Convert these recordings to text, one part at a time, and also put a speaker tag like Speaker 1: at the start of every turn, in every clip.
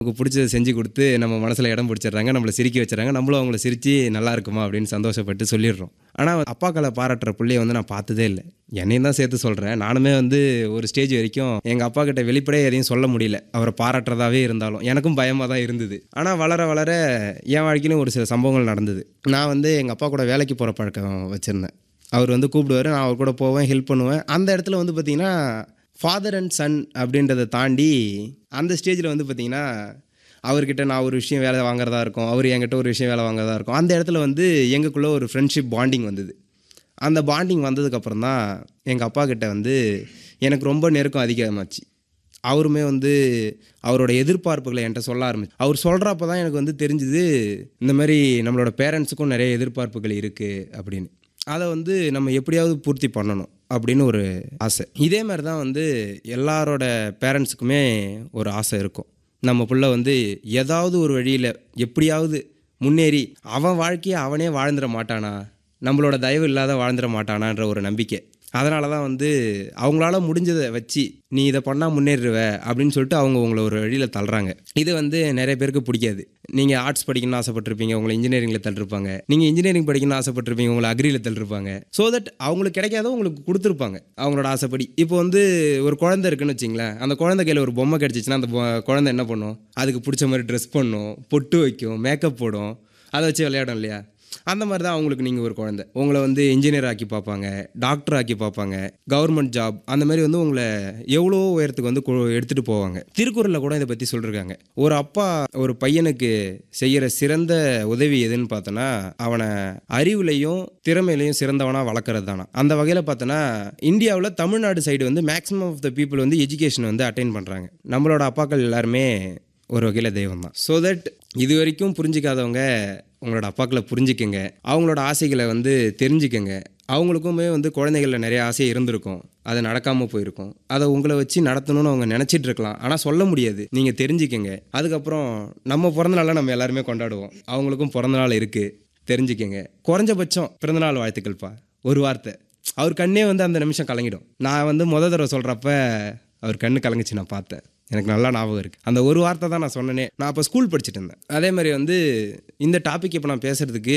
Speaker 1: நமக்கு பிடிச்சத செஞ்சு கொடுத்து நம்ம மனசில் இடம் பிடிச்சிடுறாங்க நம்மளை சிரிக்க வச்சுறாங்க நம்மளும் அவங்கள சிரித்து நல்லா இருக்குமா அப்படின்னு சந்தோஷப்பட்டு சொல்லிடுறோம் ஆனால் அப்பாக்களை பாராட்டுற பிள்ளைய வந்து நான் பார்த்ததே இல்லை என்னையும் தான் சேர்த்து சொல்கிறேன் நானுமே வந்து ஒரு ஸ்டேஜ் வரைக்கும் எங்கள் அப்பா கிட்ட வெளிப்படையாக எதையும் சொல்ல முடியல அவரை பாராட்டுறதாவே இருந்தாலும் எனக்கும் பயமாக தான் இருந்தது ஆனால் வளர வளர என் வாழ்க்கையிலும் ஒரு சில சம்பவங்கள் நடந்தது நான் வந்து எங்கள் அப்பா கூட வேலைக்கு போகிற பழக்கம் வச்சுருந்தேன் அவர் வந்து கூப்பிடுவார் நான் அவர் கூட போவேன் ஹெல்ப் பண்ணுவேன் அந்த இடத்துல வந்து பார்த்திங்கன்னா ஃபாதர் அண்ட் சன் அப்படின்றத தாண்டி அந்த ஸ்டேஜில் வந்து பார்த்திங்கன்னா அவர்கிட்ட நான் ஒரு விஷயம் வேலை வாங்குறதா இருக்கும் அவர் என்கிட்ட ஒரு விஷயம் வேலை வாங்குறதா இருக்கும் அந்த இடத்துல வந்து எங்களுக்குள்ளே ஒரு ஃப்ரெண்ட்ஷிப் பாண்டிங் வந்தது அந்த பாண்டிங் வந்ததுக்கப்புறம் தான் எங்கள் அப்பா கிட்ட வந்து எனக்கு ரொம்ப நெருக்கம் அதிகமாச்சு அவருமே வந்து அவரோட எதிர்பார்ப்புகளை என்கிட்ட சொல்ல ஆரம்பிச்சு அவர் சொல்கிறப்ப தான் எனக்கு வந்து தெரிஞ்சுது இந்த மாதிரி நம்மளோட பேரண்ட்ஸுக்கும் நிறைய எதிர்பார்ப்புகள் இருக்குது அப்படின்னு அதை வந்து நம்ம எப்படியாவது பூர்த்தி பண்ணணும் அப்படின்னு ஒரு ஆசை இதே மாதிரி தான் வந்து எல்லாரோட பேரண்ட்ஸுக்குமே ஒரு ஆசை இருக்கும் நம்ம புள்ள வந்து ஏதாவது ஒரு வழியில் எப்படியாவது முன்னேறி அவன் வாழ்க்கையை அவனே வாழ்ந்துட மாட்டானா நம்மளோட தயவு இல்லாத வாழ்ந்துட மாட்டானான்ற ஒரு நம்பிக்கை அதனால தான் வந்து அவங்களால முடிஞ்சதை வச்சு நீ இதை பண்ணால் முன்னேறுவ அப்படின்னு சொல்லிட்டு அவங்க உங்களை ஒரு வழியில் தள்ளுறாங்க இது வந்து நிறைய பேருக்கு பிடிக்காது நீங்கள் ஆர்ட்ஸ் படிக்கணும்னு ஆசைப்பட்டிருப்பீங்க உங்களை இன்ஜினியரிங்கில் தள்ளிருப்பாங்க நீங்கள் இன்ஜினியரிங் படிக்கணும்னு ஆசைப்பட்டிருப்பீங்க உங்களை அக்ரியில் தள்ளிருப்பாங்க ஸோ தட் அவங்களுக்கு கிடைக்காத உங்களுக்கு கொடுத்துருப்பாங்க அவங்களோட ஆசைப்படி இப்போ வந்து ஒரு குழந்தை இருக்குன்னு வச்சிங்களேன் அந்த குழந்தை கையில் ஒரு பொம்மை கிடச்சிச்சின்னா அந்த பொ- குழந்தை என்ன பண்ணும் அதுக்கு பிடிச்ச மாதிரி ட்ரெஸ் பண்ணும் பொட்டு வைக்கும் மேக்கப் போடும் அதை வச்சு விளையாடும் இல்லையா அந்த மாதிரி தான் அவங்களுக்கு நீங்கள் ஒரு குழந்தை உங்களை வந்து இன்ஜினியர் ஆக்கி பார்ப்பாங்க டாக்டர் ஆக்கி பார்ப்பாங்க கவர்மெண்ட் ஜாப் அந்த மாதிரி வந்து உங்களை எவ்வளோ உயரத்துக்கு வந்து கொ- எடுத்துகிட்டு போவாங்க திருக்குறளில் கூட இதை பற்றி சொல்லியிருக்காங்க ஒரு அப்பா ஒரு பையனுக்கு செய்கிற சிறந்த உதவி எதுன்னு பார்த்தோன்னா அவனை அறிவுலையும் திறமையிலையும் சிறந்தவனாக வளர்க்குறது தானா அந்த வகையில் பார்த்தோன்னா இந்தியாவில் தமிழ்நாடு சைடு வந்து மேக்ஸிமம் ஆஃப் த பீப்புள் வந்து எஜுகேஷன் வந்து அட்டைன் பண்ணுறாங்க நம்மளோட அப்பாக்கள் எல்லாருமே ஒரு வகையில் தெய்வம் தான் ஸோ தட் இது வரைக்கும் புரிஞ்சிக்காதவங்க உங்களோட அப்பாக்களை புரிஞ்சுக்கங்க அவங்களோட ஆசைகளை வந்து தெரிஞ்சுக்கங்க அவங்களுக்குமே வந்து குழந்தைகளில் நிறைய ஆசை இருந்திருக்கும் அது நடக்காமல் போயிருக்கும் அதை உங்களை வச்சு நடத்தணும்னு அவங்க நினச்சிட்டு இருக்கலாம் ஆனால் சொல்ல முடியாது நீங்கள் தெரிஞ்சுக்கங்க அதுக்கப்புறம் நம்ம பிறந்த நாளை நம்ம எல்லாருமே கொண்டாடுவோம் அவங்களுக்கும் பிறந்த நாள் இருக்குது தெரிஞ்சுக்கங்க குறைஞ்சபட்சம் பிறந்தநாள் வாழ்த்துக்கள்ப்பா ஒரு வார்த்தை அவர் கண்ணே வந்து அந்த நிமிஷம் கலங்கிடும் நான் வந்து முத தடவை சொல்கிறப்ப அவர் கண்ணு கலங்குச்சு நான் பார்த்தேன் எனக்கு நல்லா ஞாபகம் இருக்குது அந்த ஒரு வார்த்தை தான் நான் சொன்னேனே நான் அப்போ ஸ்கூல் படிச்சுட்டு இருந்தேன் அதே மாதிரி வந்து இந்த டாபிக் இப்போ நான் பேசுகிறதுக்கு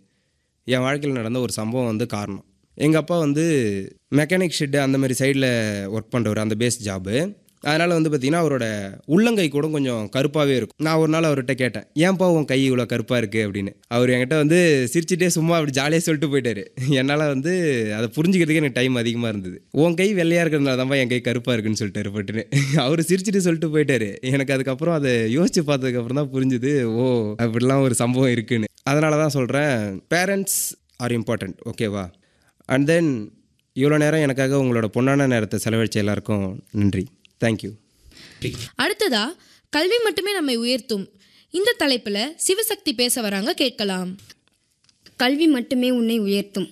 Speaker 1: என் வாழ்க்கையில் நடந்த ஒரு சம்பவம் வந்து காரணம் எங்கள் அப்பா வந்து மெக்கானிக் ஷெட்டு அந்த மாதிரி சைடில் ஒர்க் பண்ணுறவர் அந்த பேஸ் ஜாபு அதனால் வந்து பார்த்திங்கன்னா அவரோட உள்ளங்கை கூட கொஞ்சம் கருப்பாகவே இருக்கும் நான் ஒரு நாள் அவர்கிட்ட கேட்டேன் ஏன்பா உன் கை இவ்வளோ கருப்பாக இருக்குது அப்படின்னு அவர் என்கிட்ட வந்து சிரிச்சிட்டே சும்மா அப்படி ஜாலியாக சொல்லிட்டு போயிட்டாரு என்னால் வந்து அதை புரிஞ்சுக்கிறதுக்கு எனக்கு டைம் அதிகமாக இருந்தது உன் கை வெள்ளையாக இருக்கிறதுனால தான்ப்பா என் கை கருப்பாக இருக்குன்னு சொல்லிட்டாரு பட்டுன்னு அவர் சிரிச்சிட்டு சொல்லிட்டு போயிட்டாரு எனக்கு அதுக்கப்புறம் அதை யோசிச்சு பார்த்ததுக்கப்புறம் தான் புரிஞ்சுது ஓ அப்படிலாம் ஒரு சம்பவம் இருக்குன்னு அதனால தான் சொல்கிறேன் பேரண்ட்ஸ் ஆர் இம்பார்ட்டண்ட் ஓகேவா அண்ட் தென் இவ்வளோ நேரம் எனக்காக உங்களோட பொன்னான நேரத்தை செலவழிச்ச எல்லாருக்கும் நன்றி தேங்க்யூ
Speaker 2: அடுத்ததா கல்வி மட்டுமே நம்மை உயர்த்தும் இந்த தலைப்புல சிவசக்தி பேச வராங்க கேட்கலாம்
Speaker 3: கல்வி மட்டுமே உன்னை உயர்த்தும்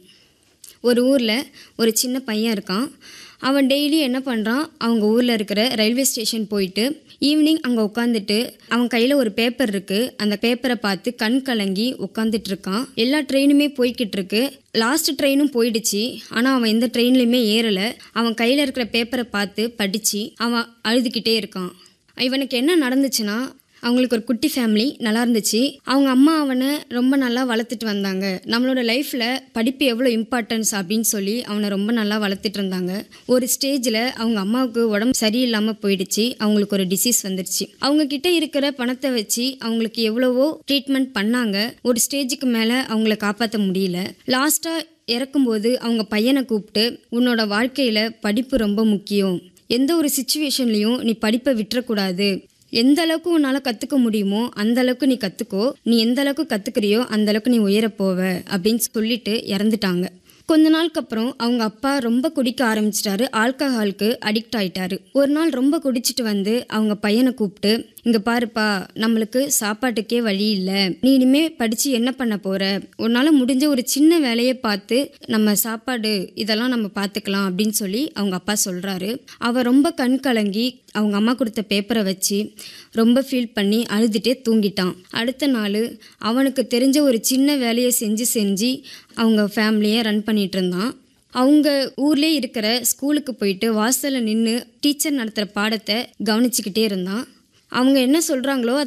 Speaker 3: ஒரு ஊரில் ஒரு சின்ன பையன் இருக்கான் அவன் டெய்லி என்ன பண்ணுறான் அவங்க ஊரில் இருக்கிற ரயில்வே ஸ்டேஷன் போயிட்டு ஈவினிங் அங்கே உட்காந்துட்டு அவன் கையில் ஒரு பேப்பர் இருக்குது அந்த பேப்பரை பார்த்து கண் கலங்கி உட்காந்துட்டு இருக்கான் எல்லா ட்ரெயினுமே போய்கிட்டு இருக்கு லாஸ்ட் ட்ரெயினும் போயிடுச்சு ஆனால் அவன் எந்த ட்ரெயின்லையுமே ஏறலை அவன் கையில் இருக்கிற பேப்பரை பார்த்து படித்து அவன் அழுதுகிட்டே இருக்கான் இவனுக்கு என்ன நடந்துச்சுன்னா அவங்களுக்கு ஒரு குட்டி ஃபேமிலி நல்லா இருந்துச்சு அவங்க அம்மா அவனை ரொம்ப நல்லா வளர்த்துட்டு வந்தாங்க நம்மளோட லைஃப்பில் படிப்பு எவ்வளோ இம்பார்ட்டன்ஸ் அப்படின்னு சொல்லி அவனை ரொம்ப நல்லா வளர்த்துட்டு இருந்தாங்க ஒரு ஸ்டேஜில் அவங்க அம்மாவுக்கு உடம்பு சரியில்லாமல் போயிடுச்சு அவங்களுக்கு ஒரு டிசீஸ் வந்துடுச்சு அவங்க கிட்ட இருக்கிற பணத்தை வச்சு அவங்களுக்கு எவ்வளவோ ட்ரீட்மெண்ட் பண்ணாங்க ஒரு ஸ்டேஜுக்கு மேலே அவங்கள காப்பாற்ற முடியல லாஸ்ட்டாக இறக்கும்போது அவங்க பையனை கூப்பிட்டு உன்னோட வாழ்க்கையில் படிப்பு ரொம்ப முக்கியம் எந்த ஒரு சுச்சுவேஷன்லையும் நீ படிப்பை விட்டுறக்கூடாது எந்த அளவுக்கு உன்னால் கற்றுக்க முடியுமோ அந்த அளவுக்கு நீ கற்றுக்கோ நீ எந்த அளவுக்கு கற்றுக்கிறியோ அந்த அளவுக்கு நீ உயரப் போவ அப்படின்னு சொல்லிட்டு இறந்துட்டாங்க கொஞ்ச நாளுக்கு அப்புறம் அவங்க அப்பா ரொம்ப குடிக்க ஆரம்பிச்சிட்டாரு ஆல்கஹாலுக்கு அடிக்ட் ஆயிட்டாரு ஒரு நாள் ரொம்ப குடிச்சிட்டு வந்து அவங்க பையனை கூப்பிட்டு இங்க பாருப்பா நம்மளுக்கு சாப்பாட்டுக்கே வழி இல்லை நீ இனிமே படிச்சு என்ன பண்ண போற உன்னால முடிஞ்ச ஒரு சின்ன வேலையை பார்த்து நம்ம சாப்பாடு இதெல்லாம் நம்ம பார்த்துக்கலாம் அப்படின்னு சொல்லி அவங்க அப்பா சொல்றாரு அவ ரொம்ப கண் கலங்கி அவங்க அம்மா கொடுத்த பேப்பரை வச்சு ரொம்ப ஃபீல் பண்ணி அழுதுட்டே தூங்கிட்டான் அடுத்த நாள் அவனுக்கு தெரிஞ்ச ஒரு சின்ன வேலையை செஞ்சு செஞ்சு அவங்க ஃபேமிலியை ரன் பண்ணிட்டு இருந்தான் அவங்க ஊர்லேயே இருக்கிற ஸ்கூலுக்கு போயிட்டு வாசலில் நின்று டீச்சர் நடத்துகிற பாடத்தை கவனிச்சுக்கிட்டே இருந்தான் அவங்க என்ன சொல்கிறாங்களோ